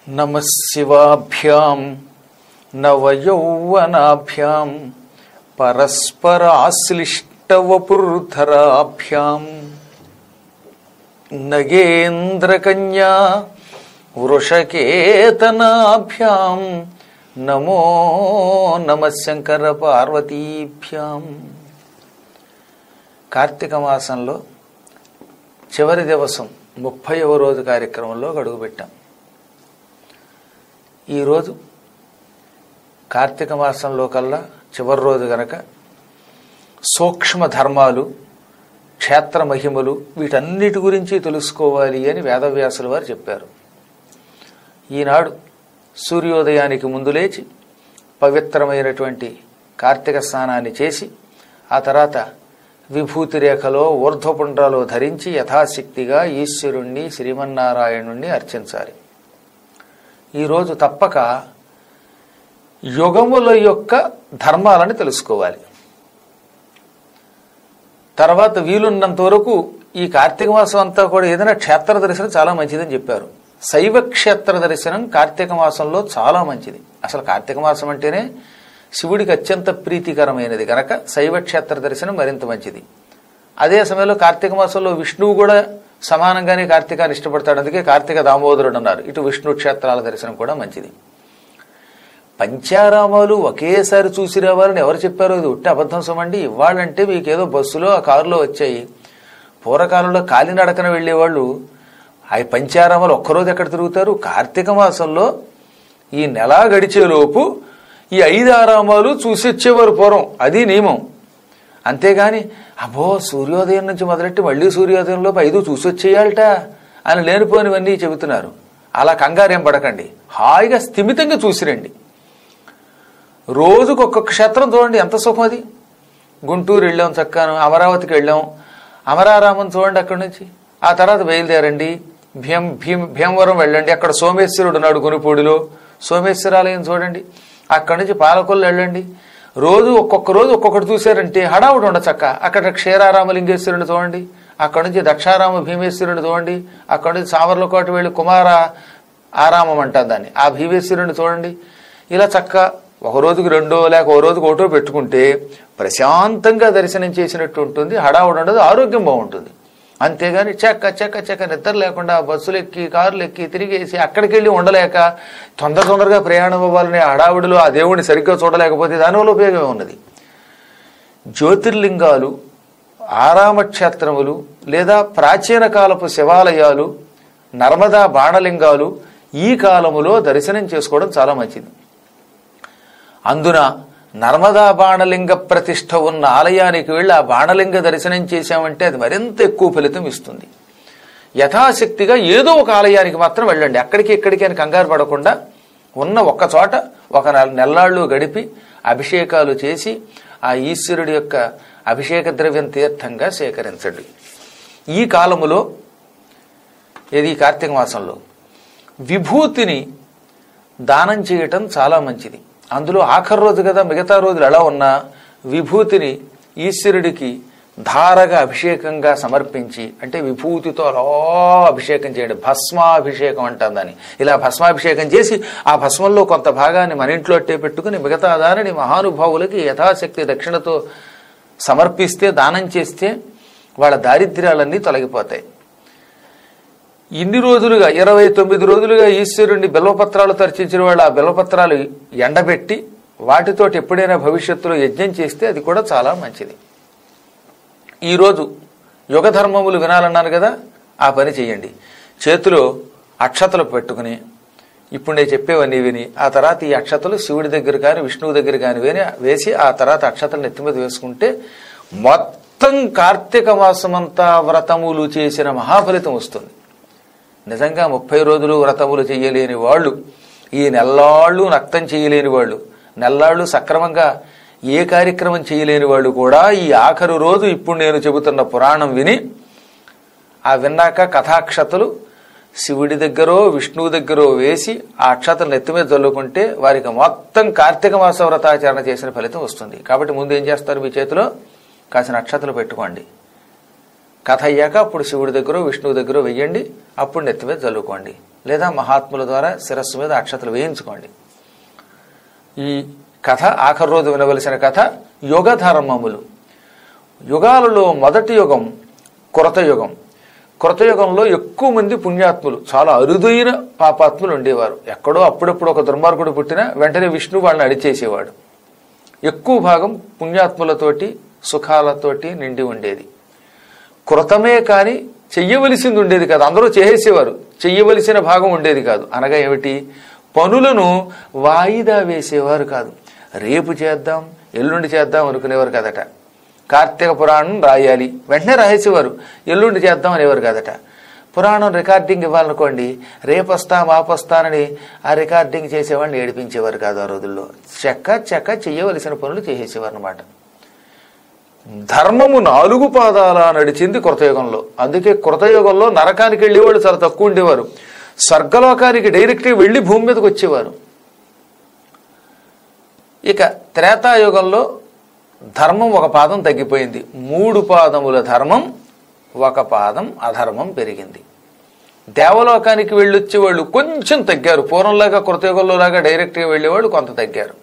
నమ శివాభ్యాం నవయౌవనాభ్యాం పరస్పరాశ్లిష్టవపుర్ధరాభ్యాం నగేంద్రకన్యా వృషకేతనాభ్యాం నమో నమ శంకర పార్వతీభ్యాం కార్తీక మాసంలో చివరి దివసం ముప్పైవ రోజు కార్యక్రమంలో గడుగుపెట్టాం ఈరోజు కార్తీక మాసంలో కల్లా చివరి రోజు గనక సూక్ష్మ ధర్మాలు క్షేత్ర మహిమలు వీటన్నిటి గురించి తెలుసుకోవాలి అని వేదవ్యాసుల వారు చెప్పారు ఈనాడు సూర్యోదయానికి ముందు లేచి పవిత్రమైనటువంటి కార్తీక స్నానాన్ని చేసి ఆ తర్వాత విభూతి రేఖలో ఊర్ధ్వపుండ్రాలో ధరించి యథాశక్తిగా ఈశ్వరుణ్ణి శ్రీమన్నారాయణుణ్ణి అర్చించాలి ఈరోజు తప్పక యుగముల యొక్క ధర్మాలను తెలుసుకోవాలి తర్వాత వీలున్నంత వరకు ఈ కార్తీక మాసం అంతా కూడా ఏదైనా క్షేత్ర దర్శనం చాలా మంచిదని చెప్పారు శైవ క్షేత్ర దర్శనం కార్తీక మాసంలో చాలా మంచిది అసలు కార్తీక మాసం అంటేనే శివుడికి అత్యంత ప్రీతికరమైనది కనుక శైవ క్షేత్ర దర్శనం మరింత మంచిది అదే సమయంలో కార్తీక మాసంలో విష్ణువు కూడా సమానంగానే కార్తీకాన్ని ఇష్టపడతాడు అందుకే కార్తీక దామోదరుడు అన్నారు ఇటు విష్ణు క్షేత్రాల దర్శనం కూడా మంచిది పంచారామాలు ఒకేసారి చూసి రావాలని ఎవరు చెప్పారో ఇది ఉట్టి అబద్ధం సమండి ఇవ్వాలంటే మీకు ఏదో బస్సులో ఆ కారులో వచ్చాయి పూర్వకాలంలో కాలినడకన వెళ్ళేవాళ్ళు ఆ పంచారామాలు ఒక్కరోజు ఎక్కడ తిరుగుతారు కార్తీక మాసంలో ఈ నెల గడిచేలోపు ఈ ఐదు ఆరామాలు చూసి వచ్చేవారు పూర్వం అది నియమం అంతేగాని అబ్బో సూర్యోదయం నుంచి మొదలెట్టి మళ్ళీ సూర్యోదయంలోపు ఐదు చూసి వచ్చేయాలట అని లేనిపోనివన్నీ చెబుతున్నారు అలా కంగారేం పడకండి హాయిగా స్థిమితంగా చూసిరండి రోజుకు ఒక్కొక్క క్షేత్రం చూడండి ఎంత సుఖం అది గుంటూరు వెళ్ళాం చక్కాను అమరావతికి వెళ్ళాం అమరారామం చూడండి అక్కడి నుంచి ఆ తర్వాత బయలుదేరండి భీం భీం భీమవరం వెళ్ళండి అక్కడ సోమేశ్వరుడు ఉన్నాడు గునిపూడిలో సోమేశ్వరాలయం చూడండి అక్కడి నుంచి పాలకొల్లు వెళ్ళండి రోజు ఒక్కొక్క రోజు ఒక్కొక్కటి చూశారంటే హడావుడు ఉండచక్క అక్కడ క్షీరారామలింగేశ్వరుని చూడండి అక్కడి నుంచి దక్షారామ భీమేశ్వరుని చూడండి అక్కడి నుంచి సావర్లకోట వెళ్ళి కుమార ఆరామం అంటారు దాన్ని ఆ భీమేశ్వరుని చూడండి ఇలా చక్క ఒక రోజుకి రెండో లేక ఒక రోజుకి ఒకటో పెట్టుకుంటే ప్రశాంతంగా దర్శనం చేసినట్టు ఉంటుంది హడావుడు ఉండదు ఆరోగ్యం బాగుంటుంది అంతేగాని చెక్క చెక్క చెక్క నిద్ర లేకుండా బస్సులు ఎక్కి కార్లు ఎక్కి తిరిగేసి అక్కడికి వెళ్ళి ఉండలేక తొందర తొందరగా ప్రయాణం అవ్వాలనే హడావుడిలో ఆ దేవుడిని సరిగ్గా చూడలేకపోతే దానివల్ల ఉపయోగమే ఉన్నది జ్యోతిర్లింగాలు ఆరామక్షేత్రములు లేదా ప్రాచీన కాలపు శివాలయాలు నర్మదా బాణలింగాలు ఈ కాలములో దర్శనం చేసుకోవడం చాలా మంచిది అందున నర్మదా బాణలింగ ప్రతిష్ఠ ఉన్న ఆలయానికి వెళ్ళి ఆ బాణలింగ దర్శనం చేశామంటే అది మరింత ఎక్కువ ఫలితం ఇస్తుంది యథాశక్తిగా ఏదో ఒక ఆలయానికి మాత్రం వెళ్ళండి అక్కడికి ఇక్కడికి అని కంగారు పడకుండా ఉన్న ఒక్క చోట ఒక నెల- నెల్లాళ్ళు గడిపి అభిషేకాలు చేసి ఆ ఈశ్వరుడి యొక్క అభిషేక ద్రవ్యం తీర్థంగా సేకరించండి ఈ కాలములో ఇది ఈ కార్తీక మాసంలో విభూతిని దానం చేయటం చాలా మంచిది అందులో ఆఖరి రోజు కదా మిగతా రోజులు ఎలా ఉన్నా విభూతిని ఈశ్వరుడికి ధారగా అభిషేకంగా సమర్పించి అంటే విభూతితో అలా అభిషేకం చేయండి భస్మాభిషేకం అంటాం దాన్ని ఇలా భస్మాభిషేకం చేసి ఆ భస్మంలో కొంత భాగాన్ని మన ఇంట్లో అట్టే పెట్టుకుని మిగతా దానిని మహానుభావులకి యథాశక్తి దక్షిణతో సమర్పిస్తే దానం చేస్తే వాళ్ళ దారిద్ర్యాలన్నీ తొలగిపోతాయి ఇన్ని రోజులుగా ఇరవై తొమ్మిది రోజులుగా ఈశ్వరుణ్ణి బిల్వపత్రాలు తర్చించిన వాళ్ళు ఆ బిల్వపత్రాలు ఎండబెట్టి వాటితోటి ఎప్పుడైనా భవిష్యత్తులో యజ్ఞం చేస్తే అది కూడా చాలా మంచిది ఈరోజు యుగ ధర్మములు వినాలన్నాను కదా ఆ పని చేయండి చేతిలో అక్షతలు పెట్టుకుని ఇప్పుడు నేను చెప్పేవన్నీ విని ఆ తర్వాత ఈ అక్షతలు శివుడి దగ్గర కానీ విష్ణువు దగ్గర కానీ విని వేసి ఆ తర్వాత అక్షతలు నెత్తి మీద వేసుకుంటే మొత్తం కార్తీక మాసమంతా వ్రతములు చేసిన మహాఫలితం వస్తుంది నిజంగా ముప్పై రోజులు వ్రతములు చేయలేని వాళ్ళు ఈ నెల్లాళ్ళు నక్తం చేయలేని వాళ్ళు నెల్లాళ్ళు సక్రమంగా ఏ కార్యక్రమం చేయలేని వాళ్ళు కూడా ఈ ఆఖరు రోజు ఇప్పుడు నేను చెబుతున్న పురాణం విని ఆ విన్నాక కథాక్షతలు శివుడి దగ్గరో విష్ణువు దగ్గరో వేసి ఆ అక్షతలు నెత్తి మీద చల్లుకుంటే వారికి మొత్తం కార్తీక మాస వ్రతాచరణ చేసిన ఫలితం వస్తుంది కాబట్టి ముందు ఏం చేస్తారు మీ చేతిలో కాసిన అక్షతలు పెట్టుకోండి కథ అయ్యాక అప్పుడు శివుడి దగ్గర విష్ణువు దగ్గర వెయ్యండి అప్పుడు నెత్తి మీద చల్లుకోండి లేదా మహాత్ముల ద్వారా శిరస్సు మీద అక్షతలు వేయించుకోండి ఈ కథ ఆఖరి రోజు వినవలసిన కథ యుగ ధర్మములు యుగాలలో మొదటి యుగం కొరత యుగం కొరత యుగంలో ఎక్కువ మంది పుణ్యాత్ములు చాలా అరుదైన పాపాత్ములు ఉండేవారు ఎక్కడో అప్పుడప్పుడు ఒక దుర్మార్గుడు పుట్టినా వెంటనే విష్ణు వాళ్ళని అడిచేసేవాడు ఎక్కువ భాగం పుణ్యాత్ములతోటి సుఖాలతోటి నిండి ఉండేది కృతమే కాని చెయ్యవలసింది ఉండేది కాదు అందరూ చేసేసేవారు చెయ్యవలసిన భాగం ఉండేది కాదు అనగా ఏమిటి పనులను వాయిదా వేసేవారు కాదు రేపు చేద్దాం ఎల్లుండి చేద్దాం అనుకునేవారు కదట కార్తీక పురాణం రాయాలి వెంటనే రాసేవారు ఎల్లుండి చేద్దాం అనేవారు కదట పురాణం రికార్డింగ్ ఇవ్వాలనుకోండి రేపు వస్తా మాపొస్తానని ఆ రికార్డింగ్ చేసేవాడిని ఏడిపించేవారు కాదు ఆ రోజుల్లో చెక్క చెక్క చెయ్యవలసిన పనులు చేసేసేవారు అనమాట ధర్మము నాలుగు పాదాల నడిచింది కృతయుగంలో అందుకే కృతయుగంలో నరకానికి వెళ్ళేవాళ్ళు చాలా తక్కువ ఉండేవారు స్వర్గలోకానికి డైరెక్ట్గా వెళ్ళి భూమి మీదకి వచ్చేవారు ఇక త్రేతాయుగంలో ధర్మం ఒక పాదం తగ్గిపోయింది మూడు పాదముల ధర్మం ఒక పాదం అధర్మం పెరిగింది దేవలోకానికి వెళ్ళొచ్చేవాళ్ళు కొంచెం తగ్గారు పూర్వంలాగా కృతయుగంలో లాగా డైరెక్ట్గా వెళ్ళేవాళ్ళు కొంత తగ్గారు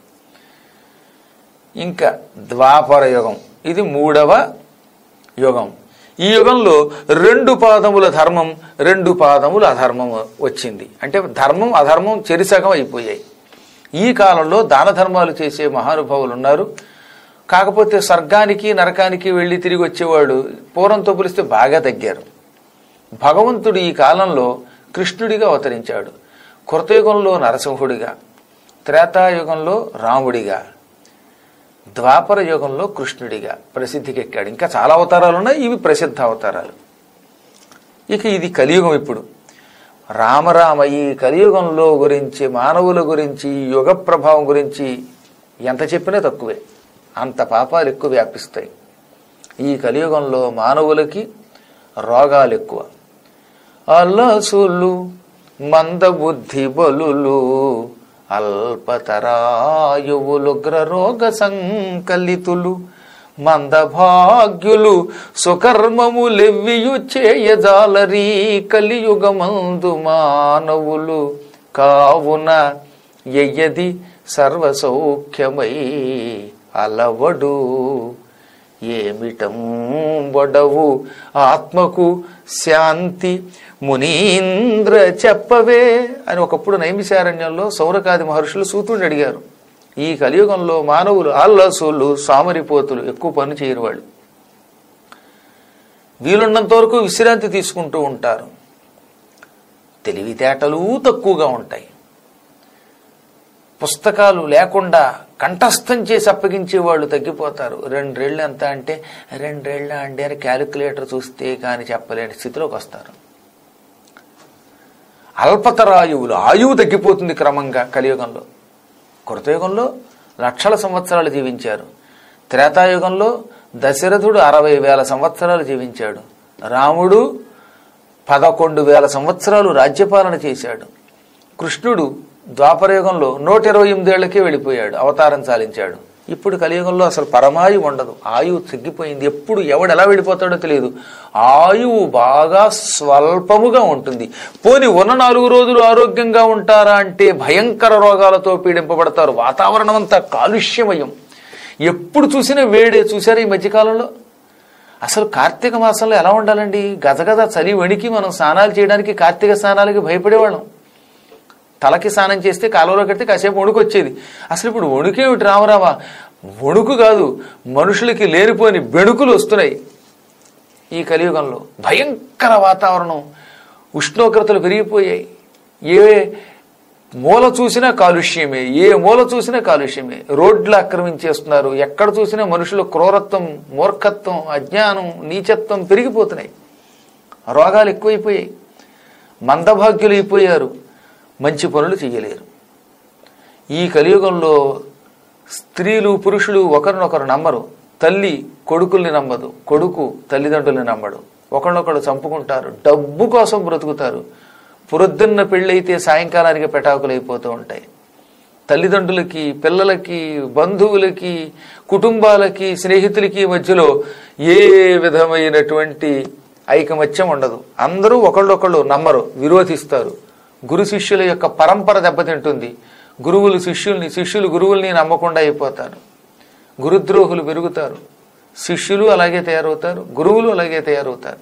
ఇంకా ద్వాపర యుగం ఇది మూడవ యుగం ఈ యుగంలో రెండు పాదముల ధర్మం రెండు పాదముల అధర్మం వచ్చింది అంటే ధర్మం అధర్మం చెరిసగం అయిపోయాయి ఈ కాలంలో దాన ధర్మాలు చేసే మహానుభావులు ఉన్నారు కాకపోతే స్వర్గానికి నరకానికి వెళ్ళి తిరిగి వచ్చేవాడు పూర్వంతో పోలిస్తే బాగా తగ్గారు భగవంతుడు ఈ కాలంలో కృష్ణుడిగా అవతరించాడు కృతయుగంలో నరసింహుడిగా త్రేతాయుగంలో రాముడిగా ద్వాపర యుగంలో కృష్ణుడిగా ప్రసిద్ధికి ఎక్కాడు ఇంకా చాలా అవతారాలు ఉన్నాయి ఇవి ప్రసిద్ధ అవతారాలు ఇక ఇది కలియుగం ఇప్పుడు రామరామ ఈ కలియుగంలో గురించి మానవుల గురించి ఈ యుగ ప్రభావం గురించి ఎంత చెప్పినా తక్కువే అంత పాపాలు ఎక్కువ వ్యాపిస్తాయి ఈ కలియుగంలో మానవులకి రోగాలు ఎక్కువ అలసులు మందబుద్ధి బలులు అల్పతరాయువులుగ్రరోగ సంకలితులు మందభాగ్యులు సుకర్మములెవ్వియు చేయజాలరీ కలియుగమందు మానవులు కావున ఎయ్యది సర్వసౌఖ్యమై అలవడు ఏమిటం వడవు ఆత్మకు శాంతి మునీంద్ర చెప్పవే అని ఒకప్పుడు నైమిశారణ్యంలో సౌరకాది మహర్షులు సూతుడిని అడిగారు ఈ కలియుగంలో మానవులు అల్లసులు సామరిపోతులు ఎక్కువ పని చేయరు వాళ్ళు వీలున్నంత వరకు విశ్రాంతి తీసుకుంటూ ఉంటారు తెలివితేటలు తక్కువగా ఉంటాయి పుస్తకాలు లేకుండా కంఠస్థం చేసి అప్పగించే వాళ్ళు తగ్గిపోతారు రెండేళ్ళు ఎంత అంటే రెండేళ్ళ అండి అని క్యాలిక్యులేటర్ చూస్తే కానీ చెప్పలేని స్థితిలోకి వస్తారు అల్పతరాయువులు ఆయువు తగ్గిపోతుంది క్రమంగా కలియుగంలో కృతయుగంలో లక్షల సంవత్సరాలు జీవించారు త్రేతాయుగంలో దశరథుడు అరవై వేల సంవత్సరాలు జీవించాడు రాముడు పదకొండు వేల సంవత్సరాలు రాజ్యపాలన చేశాడు కృష్ణుడు ద్వాపరయుగంలో నూట ఇరవై ఎనిమిదేళ్లకే వెళ్ళిపోయాడు అవతారం చాలించాడు ఇప్పుడు కలియుగంలో అసలు పరమాయు ఉండదు ఆయువు తగ్గిపోయింది ఎప్పుడు ఎవడు ఎలా వెళ్ళిపోతాడో తెలియదు ఆయువు బాగా స్వల్పముగా ఉంటుంది పోని ఉన్న నాలుగు రోజులు ఆరోగ్యంగా ఉంటారా అంటే భయంకర రోగాలతో పీడింపబడతారు వాతావరణం అంతా కాలుష్యమయం ఎప్పుడు చూసినా వేడే చూసారా ఈ మధ్యకాలంలో అసలు కార్తీక మాసంలో ఎలా ఉండాలండి గజగజ చలి వణికి మనం స్నానాలు చేయడానికి కార్తీక స్నానాలకి భయపడేవాళ్ళం తలకి స్నానం చేస్తే కాలువలో కడితే కాసేపు వణుకు వచ్చేది అసలు ఇప్పుడు వణుకేమిటి రామరామా వణుకు కాదు మనుషులకి లేనిపోని బెణుకులు వస్తున్నాయి ఈ కలియుగంలో భయంకర వాతావరణం ఉష్ణోగ్రతలు పెరిగిపోయాయి ఏ మూల చూసినా కాలుష్యమే ఏ మూల చూసినా కాలుష్యమే రోడ్లు ఆక్రమించేస్తున్నారు ఎక్కడ చూసినా మనుషుల క్రూరత్వం మూర్ఖత్వం అజ్ఞానం నీచత్వం పెరిగిపోతున్నాయి రోగాలు ఎక్కువైపోయాయి మందభాగ్యులు అయిపోయారు మంచి పనులు చేయలేరు ఈ కలియుగంలో స్త్రీలు పురుషులు ఒకరినొకరు నమ్మరు తల్లి కొడుకుల్ని నమ్మదు కొడుకు తల్లిదండ్రుల్ని నమ్మడు ఒకళ్ళొకళ్ళు చంపుకుంటారు డబ్బు కోసం బ్రతుకుతారు పొద్దున్న పెళ్ళైతే సాయంకాలానికి పెటాకులు అయిపోతూ ఉంటాయి తల్లిదండ్రులకి పిల్లలకి బంధువులకి కుటుంబాలకి స్నేహితులకి మధ్యలో ఏ విధమైనటువంటి ఐకమత్యం ఉండదు అందరూ ఒకళ్ళొకళ్ళు నమ్మరు విరోధిస్తారు గురు శిష్యుల యొక్క పరంపర దెబ్బతింటుంది గురువులు శిష్యుల్ని శిష్యులు గురువుల్ని నమ్మకుండా అయిపోతారు గురుద్రోహులు పెరుగుతారు శిష్యులు అలాగే తయారవుతారు గురువులు అలాగే తయారవుతారు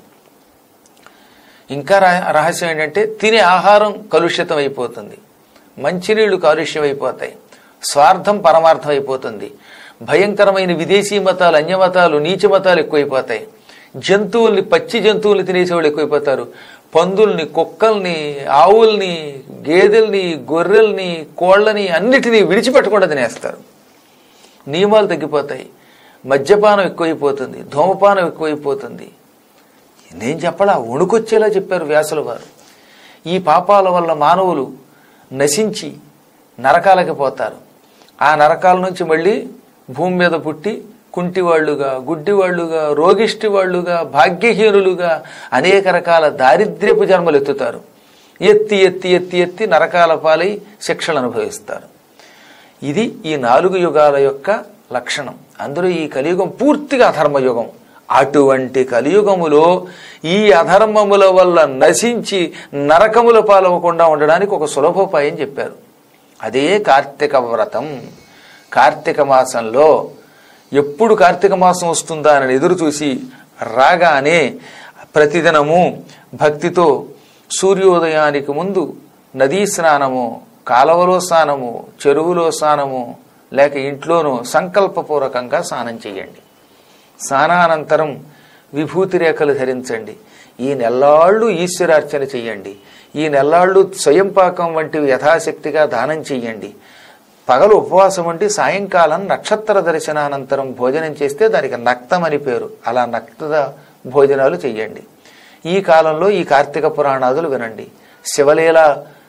ఇంకా రా- రహస్యం ఏంటంటే తినే ఆహారం కలుషితం అయిపోతుంది మంచినీళ్లు కాలుష్యం అయిపోతాయి స్వార్థం పరమార్థం అయిపోతుంది భయంకరమైన విదేశీ మతాలు అన్య మతాలు నీచ మతాలు ఎక్కువైపోతాయి జంతువుల్ని పచ్చి జంతువుల్ని తినేసేవాళ్ళు ఎక్కువైపోతారు పందుల్ని కుక్కల్ని ఆవుల్ని గేదెల్ని గొర్రెల్ని కోళ్ళని అన్నిటినీ విడిచిపెట్టకుండా తినేస్తారు నియమాలు తగ్గిపోతాయి మద్యపానం ఎక్కువైపోతుంది ధూమపానం ఎక్కువైపోతుంది నేను చెప్పలా వణుకొచ్చేలా చెప్పారు వ్యాసుల వారు ఈ పాపాల వల్ల మానవులు నశించి నరకాలకి పోతారు ఆ నరకాల నుంచి మళ్ళీ భూమి మీద పుట్టి కుంటివాళ్లుగా గుడ్డివాళ్లుగా రోగిష్టి వాళ్ళుగా భాగ్యహీనులుగా అనేక రకాల దారిద్ర్యపు జన్మలు ఎత్తుతారు ఎత్తి ఎత్తి ఎత్తి ఎత్తి నరకాల పాలై శిక్షలు అనుభవిస్తారు ఇది ఈ నాలుగు యుగాల యొక్క లక్షణం అందులో ఈ కలియుగం పూర్తిగా అధర్మయుగం అటువంటి కలియుగములో ఈ అధర్మముల వల్ల నశించి నరకముల పాలవకుండా ఉండడానికి ఒక సులభోపాయం చెప్పారు అదే కార్తీక వ్రతం కార్తీక మాసంలో ఎప్పుడు కార్తీక మాసం వస్తుందా అని ఎదురు చూసి రాగానే ప్రతిదినము భక్తితో సూర్యోదయానికి ముందు నదీ స్నానము కాలవలో స్నానము చెరువులో స్నానము లేక ఇంట్లోనూ సంకల్పపూర్వకంగా స్నానం చేయండి స్నానానంతరం విభూతి రేఖలు ధరించండి ఈ నెల్లాళ్ళు ఈశ్వరార్చన చెయ్యండి ఈ నెల్లాళ్ళు స్వయంపాకం వంటివి యథాశక్తిగా దానం చెయ్యండి పగలు ఉపవాసం ఉండి సాయంకాలం నక్షత్ర దర్శనానంతరం భోజనం చేస్తే దానికి నక్తం అని పేరు అలా నక్త భోజనాలు చెయ్యండి ఈ కాలంలో ఈ కార్తీక పురాణాదులు వినండి శివలీల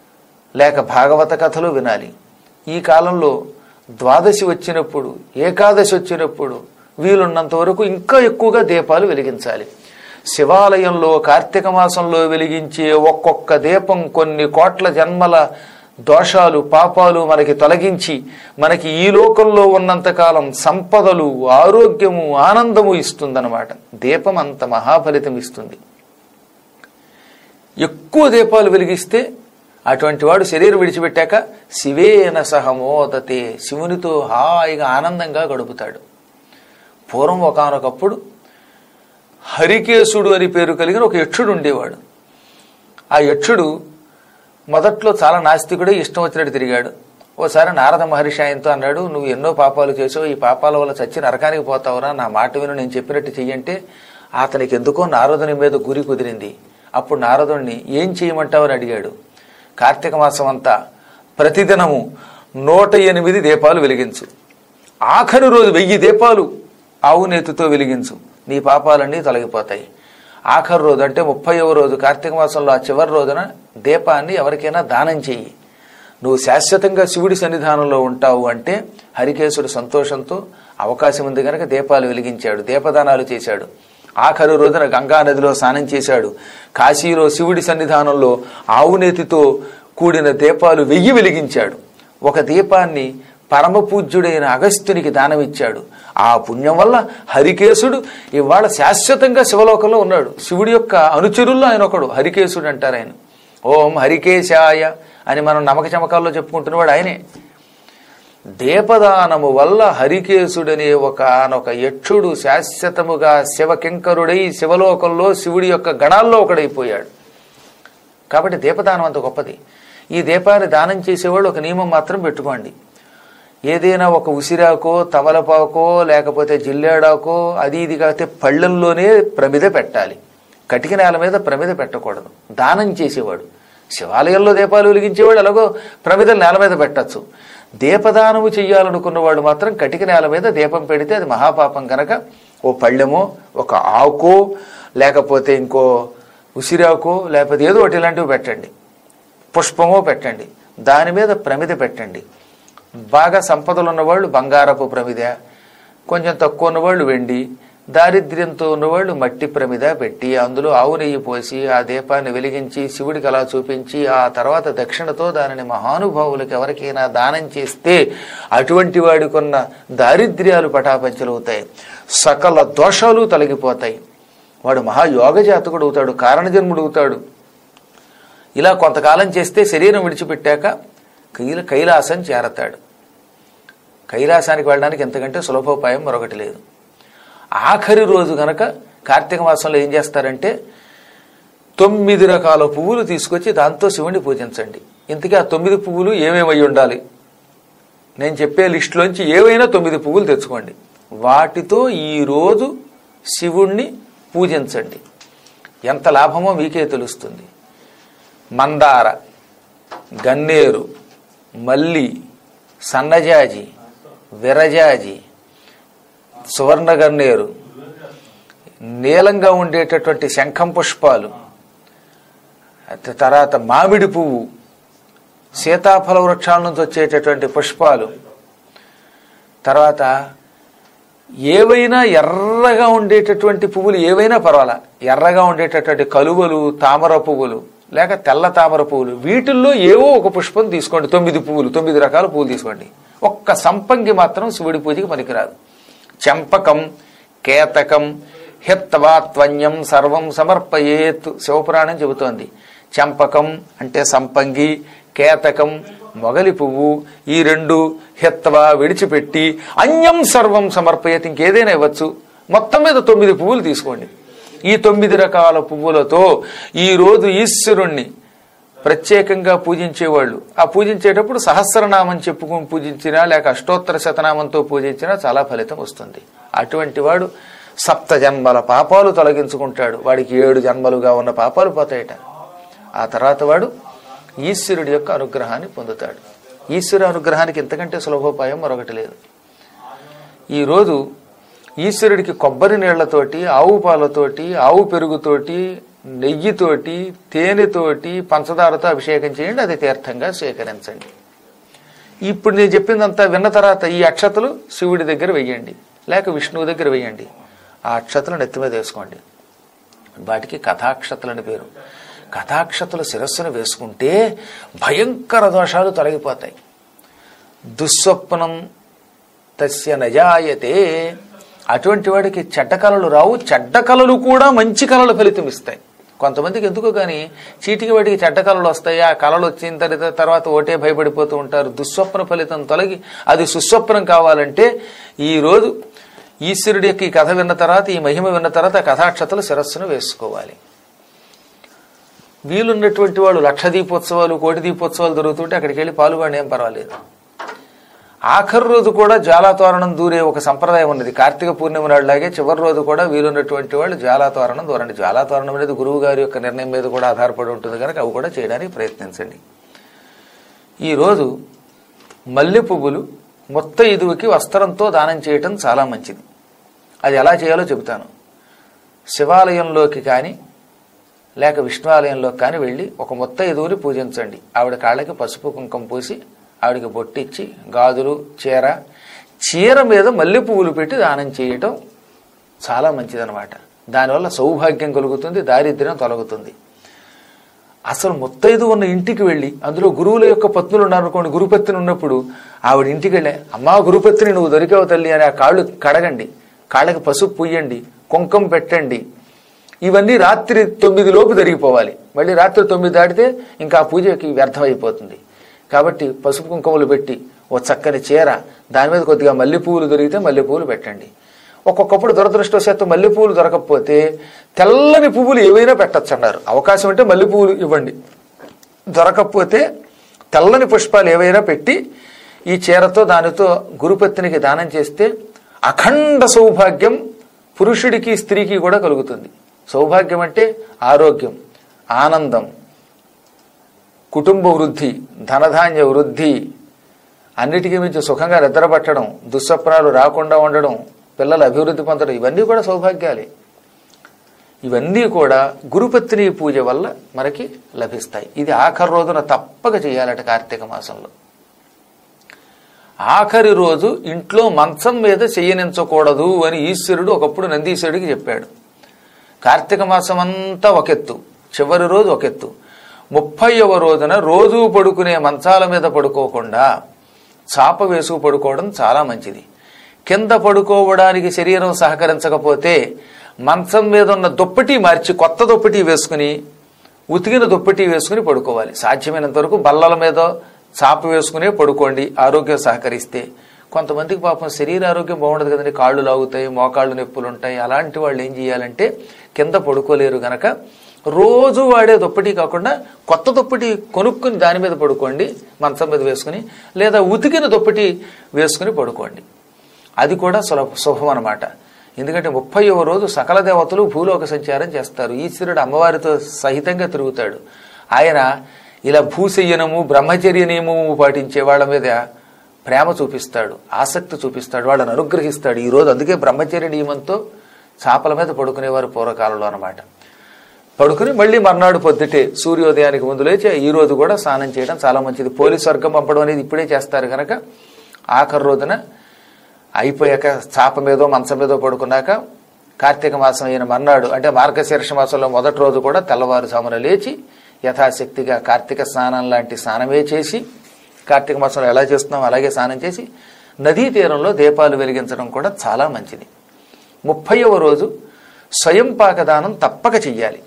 లేక భాగవత కథలు వినాలి ఈ కాలంలో ద్వాదశి వచ్చినప్పుడు ఏకాదశి వచ్చినప్పుడు వీలున్నంత వరకు ఇంకా ఎక్కువగా దీపాలు వెలిగించాలి శివాలయంలో కార్తీక మాసంలో వెలిగించే ఒక్కొక్క దీపం కొన్ని కోట్ల జన్మల దోషాలు పాపాలు మనకి తొలగించి మనకి ఈ లోకంలో ఉన్నంతకాలం సంపదలు ఆరోగ్యము ఆనందము ఇస్తుందన్నమాట దీపం అంత మహాఫలితం ఇస్తుంది ఎక్కువ దీపాలు వెలిగిస్తే అటువంటి వాడు శరీరం విడిచిపెట్టాక శివేన సహమోదతే శివునితో హాయిగా ఆనందంగా గడుపుతాడు పూర్వం ఒకనొకప్పుడు హరికేశుడు అని పేరు కలిగిన ఒక యక్షుడు ఉండేవాడు ఆ యక్షుడు మొదట్లో చాలా నాస్తికుడే ఇష్టం వచ్చినట్టు తిరిగాడు ఓసారి నారద మహర్షి ఆయనతో అన్నాడు నువ్వు ఎన్నో పాపాలు చేసావు ఈ పాపాల వల్ల చచ్చి నరకానికి పోతావురా నా మాట విను నేను చెప్పినట్టు చెయ్యంటే అతనికి ఎందుకో నారదుని మీద గురి కుదిరింది అప్పుడు నారదుణ్ణి ఏం చేయమంటావని అడిగాడు కార్తీక మాసం అంతా ప్రతిదినము నూట ఎనిమిది దీపాలు వెలిగించు ఆఖరి రోజు వెయ్యి దీపాలు ఆవు నేతితో వెలిగించు నీ పాపాలన్నీ తొలగిపోతాయి ఆఖరి రోజు అంటే ముప్పైవ రోజు కార్తీక మాసంలో ఆ చివరి రోజున దీపాన్ని ఎవరికైనా దానం చెయ్యి నువ్వు శాశ్వతంగా శివుడి సన్నిధానంలో ఉంటావు అంటే హరికేశుడు సంతోషంతో అవకాశం ఉంది కనుక దీపాలు వెలిగించాడు దీపదానాలు చేశాడు ఆఖరు రోజున గంగా నదిలో స్నానం చేశాడు కాశీలో శివుడి సన్నిధానంలో ఆవునేతితో కూడిన దీపాలు వెయ్యి వెలిగించాడు ఒక దీపాన్ని పరమ పూజ్యుడైన అగస్త్యునికి దానమిచ్చాడు ఆ పుణ్యం వల్ల హరికేశుడు ఇవాళ శాశ్వతంగా శివలోకంలో ఉన్నాడు శివుడి యొక్క అనుచరుల్లో ఆయన ఒకడు హరికేశుడు అంటారు ఆయన ఓం హరికేశాయ అని మనం నమక చమకాల్లో చెప్పుకుంటున్నవాడు ఆయనే దీపదానము వల్ల హరికేశుడనే ఒక ఆనొక యక్షుడు శాశ్వతముగా శివకింకరుడై శివలోకంలో శివుడి యొక్క గణాల్లో ఒకడైపోయాడు కాబట్టి దీపదానం అంత గొప్పది ఈ దీపాన్ని దానం చేసేవాళ్ళు ఒక నియమం మాత్రం పెట్టుకోండి ఏదైనా ఒక ఉసిరాకో తమలపాకో లేకపోతే జిల్లేడాకో అది ఇది కాకపోతే పళ్ళెంలోనే ప్రమిద పెట్టాలి కటిక నేల మీద ప్రమిద పెట్టకూడదు దానం చేసేవాడు శివాలయంలో దీపాలు వెలిగించేవాడు ఎలాగో ప్రమిదలు నేల మీద పెట్టచ్చు దీపదానము చెయ్యాలనుకున్నవాడు మాత్రం కటిక నేల మీద దీపం పెడితే అది మహాపాపం కనుక ఓ పళ్ళెమో ఒక ఆకో లేకపోతే ఇంకో ఉసిరాకో లేకపోతే ఏదో ఒకటి ఇలాంటివి పెట్టండి పుష్పమో పెట్టండి దాని మీద ప్రమిద పెట్టండి బాగా సంపదలు ఉన్నవాళ్ళు బంగారపు ప్రమిద కొంచెం తక్కువ ఉన్నవాళ్ళు వెండి దారిద్ర్యంతో ఉన్నవాళ్ళు మట్టి ప్రమిద పెట్టి అందులో ఆవు నెయ్యి పోసి ఆ దీపాన్ని వెలిగించి శివుడికి అలా చూపించి ఆ తర్వాత దక్షిణతో దానిని మహానుభావులకు ఎవరికైనా దానం చేస్తే అటువంటి వాడికున్న దారిద్ర్యాలు పటాపంచలవుతాయి సకల దోషాలు తొలగిపోతాయి వాడు మహాయోగ జాతకుడు అవుతాడు కారణజన్ముడు అవుతాడు ఇలా కొంతకాలం చేస్తే శరీరం విడిచిపెట్టాక కైల కైలాసం చేరతాడు కైలాసానికి వెళ్ళడానికి ఎంతకంటే సులభోపాయం మరొకటి లేదు ఆఖరి రోజు గనక కార్తీక మాసంలో ఏం చేస్తారంటే తొమ్మిది రకాల పువ్వులు తీసుకొచ్చి దాంతో శివుణ్ణి పూజించండి ఇంతకీ ఆ తొమ్మిది పువ్వులు ఏమేమై ఉండాలి నేను చెప్పే లిస్టులోంచి ఏవైనా తొమ్మిది పువ్వులు తెచ్చుకోండి వాటితో ఈరోజు శివుణ్ణి పూజించండి ఎంత లాభమో మీకే తెలుస్తుంది మందార గన్నేరు మల్లి సన్నజాజి విరజాజి సువర్ణ గన్నేరు నీలంగా ఉండేటటువంటి శంఖం పుష్పాలు అత- తర్వాత మామిడి పువ్వు సీతాఫల వృక్షాల నుంచి వచ్చేటటువంటి పుష్పాలు తర్వాత ఏవైనా ఎర్రగా ఉండేటటువంటి పువ్వులు ఏవైనా పర్వాలా ఎర్రగా ఉండేటటువంటి కలువలు తామర పువ్వులు లేక తెల్ల తామర పువ్వులు వీటిల్లో ఏవో ఒక పుష్పం తీసుకోండి తొమ్మిది పువ్వులు తొమ్మిది రకాల పువ్వులు తీసుకోండి ఒక్క సంపంగి మాత్రం శివుడి పూజకి పనికిరాదు చెంపకం కేతకం హిత్వా త్వన్యం సర్వం సమర్పయేత్ శివపురాణం చెబుతోంది చెంపకం అంటే సంపంగి కేతకం మొగలి పువ్వు ఈ రెండు హిత్వ విడిచిపెట్టి అన్యం సర్వం సమర్పయేత్ ఇంకేదైనా ఇవ్వచ్చు మొత్తం మీద తొమ్మిది పువ్వులు తీసుకోండి ఈ తొమ్మిది రకాల పువ్వులతో ఈ రోజు ఈశ్వరుణ్ణి ప్రత్యేకంగా పూజించేవాళ్ళు ఆ పూజించేటప్పుడు సహస్రనామం చెప్పుకొని పూజించినా లేక అష్టోత్తర శతనామంతో పూజించినా చాలా ఫలితం వస్తుంది అటువంటి వాడు సప్త జన్మల పాపాలు తొలగించుకుంటాడు వాడికి ఏడు జన్మలుగా ఉన్న పాపాలు పోతాయట ఆ తర్వాత వాడు ఈశ్వరుడి యొక్క అనుగ్రహాన్ని పొందుతాడు ఈశ్వరు అనుగ్రహానికి ఇంతకంటే సులభోపాయం మరొకటి లేదు ఈరోజు ఈశ్వరుడికి కొబ్బరి నీళ్లతోటి ఆవు పాలతోటి ఆవు పెరుగుతోటి నెయ్యితోటి తేనెతోటి పంచదారతో అభిషేకం చేయండి అది తీర్థంగా స్వీకరించండి ఇప్పుడు నేను చెప్పిందంతా విన్న తర్వాత ఈ అక్షతలు శివుడి దగ్గర వెయ్యండి లేక విష్ణువు దగ్గర వెయ్యండి ఆ అక్షతలు నెత్తి మీద వేసుకోండి వాటికి కథాక్షతలని పేరు కథాక్షతలు శిరస్సును వేసుకుంటే భయంకర దోషాలు తొలగిపోతాయి దుస్వప్నం తస్య నజాయతే అటువంటి వాడికి చెడ్డ కళలు రావు చెడ్డ కళలు కూడా మంచి కళలు ఫలితం ఇస్తాయి కొంతమందికి ఎందుకో కానీ చీటికి వాటికి చెడ్డ కళలు వస్తాయి ఆ కళలు వచ్చిన తర్వాత తర్వాత ఓటే భయపడిపోతూ ఉంటారు దుస్వప్న ఫలితం తొలగి అది సుస్వప్నం కావాలంటే ఈ రోజు ఈశ్వరుడి యొక్క ఈ కథ విన్న తర్వాత ఈ మహిమ విన్న తర్వాత ఆ కథాక్షతలు శిరస్సును వేసుకోవాలి వీలున్నటువంటి వాళ్ళు లక్ష దీపోత్సవాలు కోటి దీపోత్సవాలు జరుగుతుంటే అక్కడికి వెళ్ళి పాల్గొండి ఏం పర్వాలేదు ఆఖరి రోజు కూడా జ్వాలాతోరణం దూరే ఒక సంప్రదాయం ఉన్నది కార్తీక పూర్ణిమ నాడులాగే చివరి రోజు కూడా వీలున్నటువంటి వాళ్ళు జ్వాలాతోరణం దూరండి జ్వాలాతోరణం అనేది గురువు గారి యొక్క నిర్ణయం మీద కూడా ఆధారపడి ఉంటుంది కనుక అవి కూడా చేయడానికి ప్రయత్నించండి ఈరోజు మల్లె పువ్వులు మొత్త ఇదువుకి వస్త్రంతో దానం చేయటం చాలా మంచిది అది ఎలా చేయాలో చెబుతాను శివాలయంలోకి కానీ లేక విష్ణువాలయంలోకి కానీ వెళ్ళి ఒక మొత్త ఎదువుని పూజించండి ఆవిడ కాళ్ళకి పసుపు కుంకం పూసి ఆవిడకి బొట్టిచ్చి గాజులు చీర చీర మీద మల్లె పువ్వులు పెట్టి దానం చేయటం చాలా మంచిదనమాట దానివల్ల సౌభాగ్యం కలుగుతుంది దారిద్ర్యం తొలగుతుంది అసలు ముత్తైదు ఉన్న ఇంటికి వెళ్ళి అందులో గురువుల యొక్క పత్నులు ఉన్నారనుకోండి గురుపత్ని ఉన్నప్పుడు ఆవిడ ఇంటికి వెళ్ళి అమ్మా గురుపత్ని నువ్వు దొరికావు తల్లి అని ఆ కాళ్ళు కడగండి కాళ్ళకి పసుపు పుయ్యండి కుంకం పెట్టండి ఇవన్నీ రాత్రి తొమ్మిది లోపు జరిగిపోవాలి మళ్ళీ రాత్రి తొమ్మిది దాటితే ఇంకా ఆ పూజకి వ్యర్థమైపోతుంది కాబట్టి పసుపు కుంకుమలు పెట్టి ఓ చక్కని చీర దాని మీద కొద్దిగా మల్లె పువ్వులు దొరికితే మల్లె పువ్వులు పెట్టండి ఒక్కొక్కప్పుడు దురదృష్టవశాత్తు మల్లె పువ్వులు దొరకకపోతే తెల్లని పువ్వులు ఏవైనా పెట్టచ్చు అన్నారు అవకాశం అంటే మల్లె పువ్వులు ఇవ్వండి దొరకకపోతే తెల్లని పుష్పాలు ఏవైనా పెట్టి ఈ చీరతో దానితో గురుపత్నికి దానం చేస్తే అఖండ సౌభాగ్యం పురుషుడికి స్త్రీకి కూడా కలుగుతుంది సౌభాగ్యం అంటే ఆరోగ్యం ఆనందం కుటుంబ వృద్ధి ధనధాన్య వృద్ధి అన్నిటికీ మించి సుఖంగా నిద్రపట్టడం దుస్వప్నాలు రాకుండా ఉండడం పిల్లలు అభివృద్ధి పొందడం ఇవన్నీ కూడా సౌభాగ్యాలే ఇవన్నీ కూడా గురుపత్ని పూజ వల్ల మనకి లభిస్తాయి ఇది ఆఖరి రోజున తప్పక చేయాలట కార్తీక మాసంలో ఆఖరి రోజు ఇంట్లో మంచం మీద చెయ్యనించకూడదు అని ఈశ్వరుడు ఒకప్పుడు నందీశ్వరుడికి చెప్పాడు కార్తీక మాసం అంతా ఒకెత్తు చివరి రోజు ఒకెత్తు ముప్పైవ రోజున రోజు పడుకునే మంచాల మీద పడుకోకుండా చాప వేసుకు పడుకోవడం చాలా మంచిది కింద పడుకోవడానికి శరీరం సహకరించకపోతే మంచం మీద ఉన్న దుప్పటి మార్చి కొత్త దుప్పటి వేసుకుని ఉతికిన దుప్పటి వేసుకుని పడుకోవాలి సాధ్యమైనంత వరకు బల్లల మీద చాప వేసుకునే పడుకోండి ఆరోగ్యం సహకరిస్తే కొంతమందికి పాపం శరీర ఆరోగ్యం బాగుండదు కదండి కాళ్ళు లాగుతాయి మోకాళ్ళు నొప్పులు ఉంటాయి అలాంటి వాళ్ళు ఏం చేయాలంటే కింద పడుకోలేరు గనక రోజు వాడే దుప్పటి కాకుండా కొత్త దుప్పటి కొనుక్కుని దాని మీద పడుకోండి మంచం మీద వేసుకుని లేదా ఉతికిన దుప్పటి వేసుకుని పడుకోండి అది కూడా సులభ శుభం అనమాట ఎందుకంటే ముప్పైవ రోజు సకల దేవతలు భూలోక సంచారం చేస్తారు ఈశ్వరుడు అమ్మవారితో సహితంగా తిరుగుతాడు ఆయన ఇలా భూశయ్యనము బ్రహ్మచర్య నియమము పాటించే వాళ్ళ మీద ప్రేమ చూపిస్తాడు ఆసక్తి చూపిస్తాడు వాళ్ళని అనుగ్రహిస్తాడు ఈ రోజు అందుకే బ్రహ్మచర్య నియమంతో చాపల మీద పడుకునేవారు పూర్వకాలంలో అనమాట పడుకుని మళ్ళీ మర్నాడు పొద్దుటే సూర్యోదయానికి ముందు లేచి ఈ రోజు కూడా స్నానం చేయడం చాలా మంచిది పోలీస్ వర్గం పంపడం అనేది ఇప్పుడే చేస్తారు కనుక ఆఖరి రోజున అయిపోయాక చాప మీదో మంచం మీదో పడుకున్నాక కార్తీక మాసం అయిన మర్నాడు అంటే మార్గశీర్ష మాసంలో మొదటి రోజు కూడా తెల్లవారుజామున లేచి యథాశక్తిగా కార్తీక స్నానం లాంటి స్నానమే చేసి కార్తీక మాసంలో ఎలా చేస్తున్నాం అలాగే స్నానం చేసి నదీ తీరంలో దీపాలు వెలిగించడం కూడా చాలా మంచిది ముప్పైవ రోజు స్వయం పాకదానం తప్పక చెయ్యాలి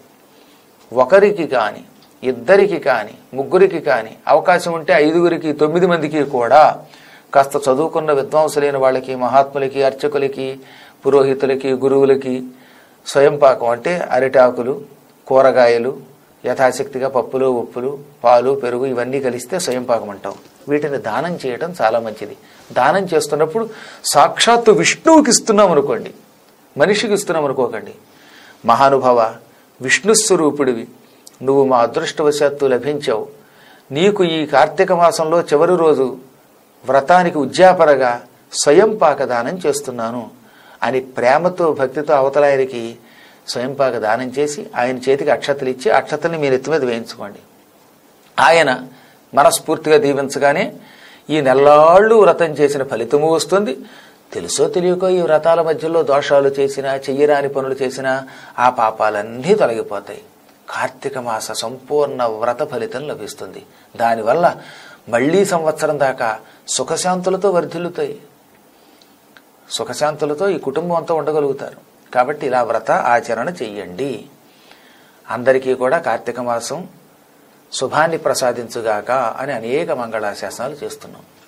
ఒకరికి కాని ఇద్దరికి కాని ముగ్గురికి కాని అవకాశం ఉంటే ఐదుగురికి తొమ్మిది మందికి కూడా కాస్త చదువుకున్న విద్వాంసులైన వాళ్ళకి మహాత్ములకి అర్చకులకి పురోహితులకి గురువులకి స్వయం పాకం అంటే అరిటాకులు కూరగాయలు యథాశక్తిగా పప్పులు ఉప్పులు పాలు పెరుగు ఇవన్నీ కలిస్తే స్వయం పాకం అంటాం వీటిని దానం చేయడం చాలా మంచిది దానం చేస్తున్నప్పుడు సాక్షాత్తు విష్ణువుకి ఇస్తున్నాం అనుకోండి మనిషికి ఇస్తున్నాం అనుకోకండి మహానుభావ విష్ణు స్వరూపుడివి నువ్వు మా అదృష్టవశాత్తు లభించావు నీకు ఈ కార్తీక మాసంలో చివరి రోజు వ్రతానికి ఉద్యాపరగా స్వయం పాకదానం చేస్తున్నాను అని ప్రేమతో భక్తితో అవతలాయనికి స్వయం పాక దానం చేసి ఆయన చేతికి అక్షతలు ఇచ్చి అక్షతల్ని మీరు ఎత్తి మీద వేయించుకోండి ఆయన మనస్ఫూర్తిగా దీవించగానే ఈ నెల్లాళ్ళు వ్రతం చేసిన ఫలితము వస్తుంది తెలుసో తెలియకో ఈ వ్రతాల మధ్యలో దోషాలు చేసినా చెయ్యరాని పనులు చేసినా ఆ పాపాలన్నీ తొలగిపోతాయి కార్తీక మాస సంపూర్ణ వ్రత ఫలితం లభిస్తుంది దానివల్ల మళ్లీ సంవత్సరం దాకా సుఖశాంతులతో వర్ధిల్లుతాయి సుఖశాంతులతో ఈ కుటుంబం అంతా ఉండగలుగుతారు కాబట్టి ఇలా వ్రత ఆచరణ చెయ్యండి అందరికీ కూడా కార్తీక మాసం శుభాన్ని ప్రసాదించుగాక అని అనేక మంగళాశాసనాలు చేస్తున్నాం